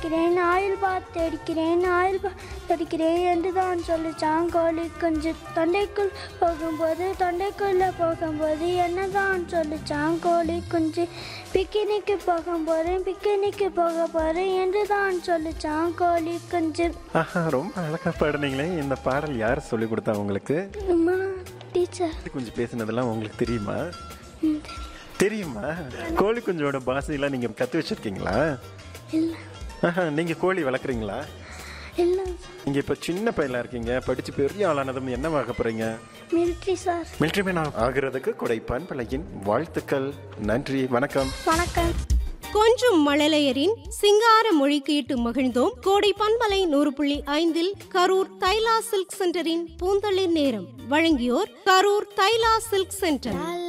அடிக்கிறேன் oil bath அடிக்கிறேன் oil bath அடிக்கிறேன் என்று தான் சொல்லிச்சான் கோழி குஞ்சு தொண்டைக்குள் போகும்போது தொண்டைக்குள்ளே போகும்போது என்ன தான் சொல்லிச்சான் கோழி குஞ்சு பிக்கினிக்கு போகும்போது பிக்கினிக்கு போக போகிறேன் என்று தான் சொல்லிச்சான் கோழி குஞ்சு ஆஹா ரொம்ப அழகா பாடுனீங்களே இந்த பாடல் யார் சொல்லி கொடுத்தா உங்களுக்கு அம்மா டீச்சர் கொஞ்சம் பேசினதெல்லாம் உங்களுக்கு தெரியுமா தெரியுமா கோழி குஞ்சோட பாஷையெல்லாம் நீங்க கத்து வச்சிருக்கீங்களா இல்லை ஆஹா நீங்க கோழி வளர்க்குறீங்களா இல்லை நீங்க இப்ப சின்ன பையலா இருக்கீங்க படிச்சு பெரிய ஆளானதும் என்ன ஆக போறீங்க மிலிட்ரி சார் மிலிட்ரி மேன் ஆகிறதுக்கு கொடைப்பான் பழையின் வாழ்த்துக்கள் நன்றி வணக்கம் வணக்கம் கொஞ்சம் மழலையரின் சிங்கார மொழி கேட்டு மகிழ்ந்தோம் கோடை பண்பலை நூறு புள்ளி ஐந்தில் கரூர் தைலா சில்க் சென்டரின் பூந்தளிர் நேரம் வழங்கியோர் கரூர் தைலா சில்க் சென்டர்